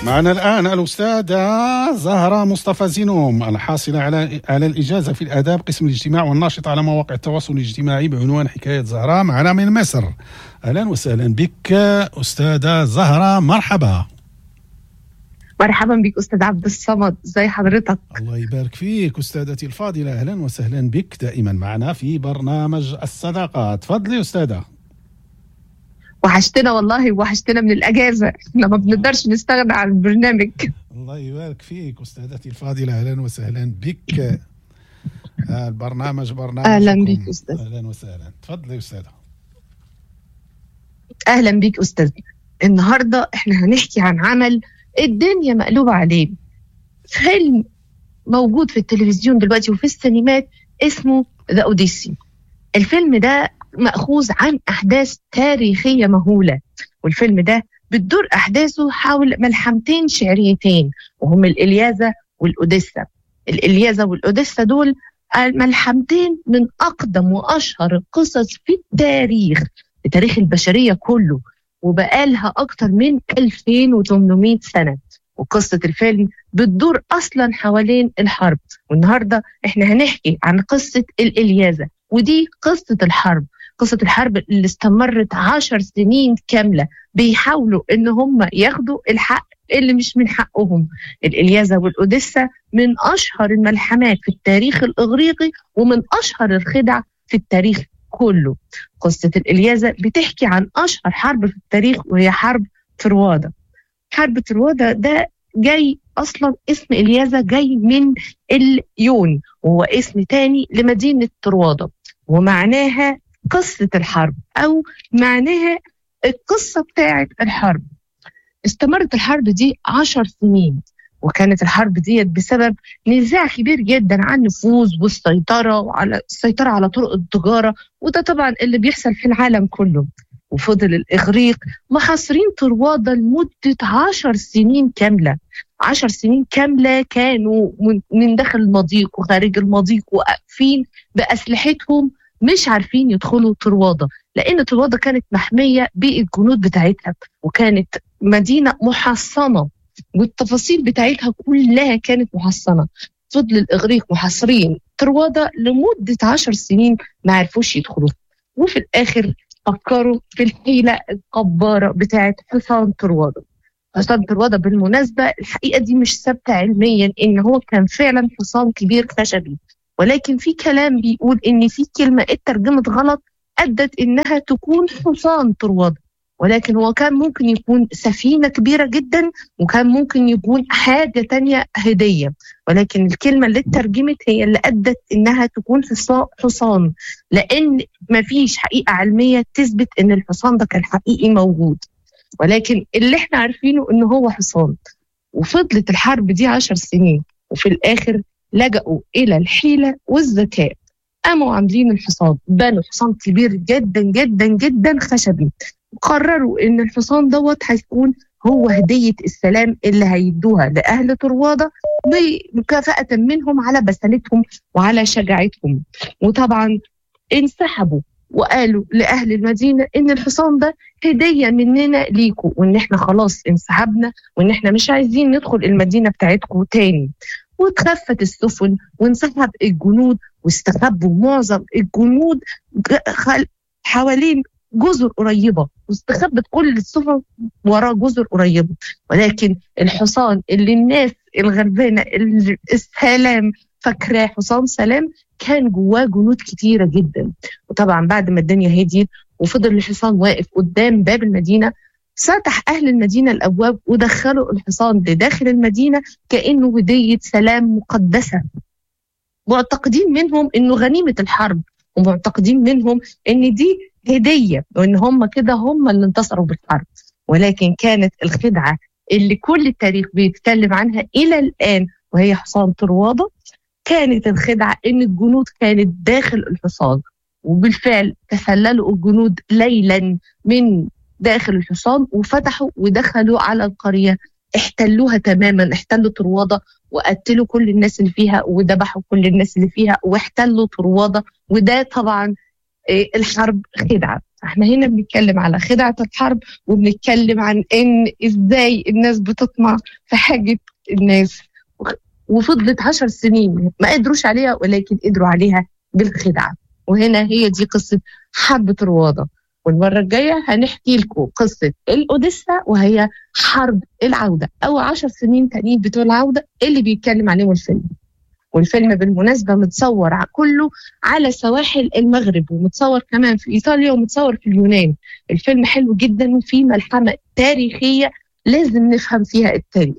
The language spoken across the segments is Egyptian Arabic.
معنا الآن الأستاذة زهرة مصطفى زينوم الحاصلة على على الإجازة في الآداب قسم الاجتماع والناشطة على مواقع التواصل الاجتماعي بعنوان حكاية زهرة معنا من مصر أهلا وسهلا بك أستاذة زهرة مرحبا مرحبا بك استاذ عبد الصمد ازي حضرتك الله يبارك فيك استاذتي الفاضله اهلا وسهلا بك دائما معنا في برنامج الصداقه تفضلي استاذه وحشتنا والله وحشتنا من الاجازه احنا ما بنقدرش نستغنى عن البرنامج الله يبارك فيك استاذتي الفاضله اهلا وسهلا بك البرنامج برنامج اهلا بك استاذ اهلا وسهلا تفضلي استاذه اهلا بك استاذ النهارده احنا هنحكي عن عمل الدنيا مقلوبه عليه فيلم موجود في التلفزيون دلوقتي وفي السينمات اسمه ذا اوديسي الفيلم ده مأخوذ عن أحداث تاريخية مهولة والفيلم ده بتدور أحداثه حول ملحمتين شعريتين وهم الإلياذة والأوديسا الإلياذة والأوديسا دول الملحمتين من أقدم وأشهر القصص في التاريخ في تاريخ البشرية كله وبقالها أكتر من 2800 سنة وقصة الفيلم بتدور أصلا حوالين الحرب والنهاردة احنا هنحكي عن قصة الإلياذة ودي قصة الحرب قصة الحرب اللي استمرت عشر سنين كاملة بيحاولوا ان هم ياخدوا الحق اللي مش من حقهم الإلياذة والأوديسا من أشهر الملحمات في التاريخ الإغريقي ومن أشهر الخدع في التاريخ كله قصة الإلياذة بتحكي عن أشهر حرب في التاريخ وهي حرب تروادا حرب تروادا ده جاي اصلا اسم اليازا جاي من اليون وهو اسم تاني لمدينه تروادا ومعناها قصه الحرب او معناها القصه بتاعه الحرب استمرت الحرب دي عشر سنين وكانت الحرب ديت بسبب نزاع كبير جدا عن النفوذ والسيطره وعلى السيطره على طرق التجاره وده طبعا اللي بيحصل في العالم كله وفضل الإغريق محاصرين طروادة لمدة عشر سنين كاملة عشر سنين كاملة كانوا من داخل المضيق وخارج المضيق واقفين بأسلحتهم مش عارفين يدخلوا طروادة لأن طروادة كانت محمية بالجنود بتاعتها وكانت مدينة محصنة والتفاصيل بتاعتها كلها كانت محصنة فضل الإغريق محاصرين طروادة لمدة عشر سنين ما عرفوش يدخلوا وفي الآخر فكروا في الحيلة القبارة بتاعت حصان طروادة حصان طروادة بالمناسبة الحقيقة دي مش ثابتة علميا إن هو كان فعلا حصان كبير خشبي ولكن في كلام بيقول إن في كلمة اترجمت غلط أدت إنها تكون حصان طروادة ولكن هو كان ممكن يكون سفينة كبيرة جدا وكان ممكن يكون حاجة تانية هدية ولكن الكلمة اللي اترجمت هي اللي أدت إنها تكون حصان لأن مفيش حقيقة علمية تثبت إن الحصان ده كان حقيقي موجود ولكن اللي احنا عارفينه إن هو حصان وفضلت الحرب دي عشر سنين وفي الآخر لجأوا إلى الحيلة والذكاء قاموا عاملين الحصان بنوا حصان كبير جدا جدا جدا خشبي قرروا ان الحصان دوت هيكون هو هدية السلام اللي هيدوها لأهل طروادة بمكافأة منهم على بسالتهم وعلى شجاعتهم وطبعا انسحبوا وقالوا لأهل المدينة إن الحصان ده هدية مننا ليكم وإن إحنا خلاص انسحبنا وإن إحنا مش عايزين ندخل المدينة بتاعتكم تاني واتخفت السفن وانسحب الجنود واستخبوا معظم الجنود حوالين جزر قريبة واستخبت كل السفن وراء جزر قريبة ولكن الحصان اللي الناس الغلبانة السلام فاكراه حصان سلام كان جواه جنود كتيرة جدا وطبعا بعد ما الدنيا هديت وفضل الحصان واقف قدام باب المدينة فتح أهل المدينة الأبواب ودخلوا الحصان لداخل المدينة كأنه هدية سلام مقدسة معتقدين منهم إنه غنيمة الحرب ومعتقدين منهم إن دي هديه وان هم كده هم اللي انتصروا بالحرب ولكن كانت الخدعه اللي كل التاريخ بيتكلم عنها الى الان وهي حصان طروادة كانت الخدعه ان الجنود كانت داخل الحصان وبالفعل تسللوا الجنود ليلا من داخل الحصان وفتحوا ودخلوا على القريه احتلوها تماما احتلوا طروادة وقتلوا كل الناس اللي فيها وذبحوا كل الناس اللي فيها واحتلوا طروادة وده طبعا الحرب خدعة احنا هنا بنتكلم على خدعة الحرب وبنتكلم عن ان ازاي الناس بتطمع في حاجة الناس وفضلت عشر سنين ما قدروش عليها ولكن قدروا عليها بالخدعة وهنا هي دي قصة حرب طروادة والمرة الجاية هنحكي لكم قصة الأوديسا وهي حرب العودة أو عشر سنين تانيين بتوع العودة اللي بيتكلم عليهم الفيلم والفيلم بالمناسبة متصور كله على سواحل المغرب ومتصور كمان في إيطاليا ومتصور في اليونان الفيلم حلو جدا وفيه ملحمة تاريخية لازم نفهم فيها التاريخ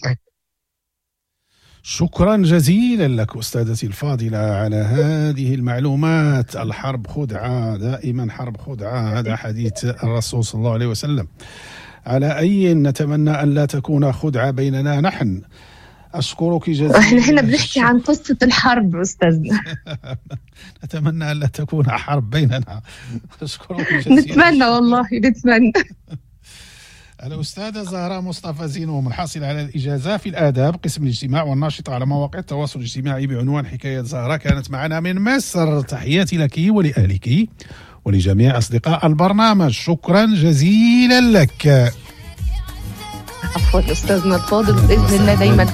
شكرا جزيلا لك استاذتي الفاضله على هذه المعلومات الحرب خدعه دائما حرب خدعه هذا حديث الرسول صلى الله عليه وسلم على اي نتمنى ان لا تكون خدعه بيننا نحن اشكرك جزيلا احنا هنا بنحكي عن قصه الحرب استاذنا نتمنى ان لا تكون حرب بيننا اشكرك جزيلا نتمنى والله نتمنى الأستاذة زهراء مصطفى زينو منحصلة على الإجازة في الآداب قسم الاجتماع والناشطة على مواقع التواصل الاجتماعي بعنوان حكاية زهراء كانت معنا من مصر تحياتي لك ولأهلك ولجميع أصدقاء البرنامج شكرا جزيلا لك عفوا أستاذنا الفاضل بإذن الله دايما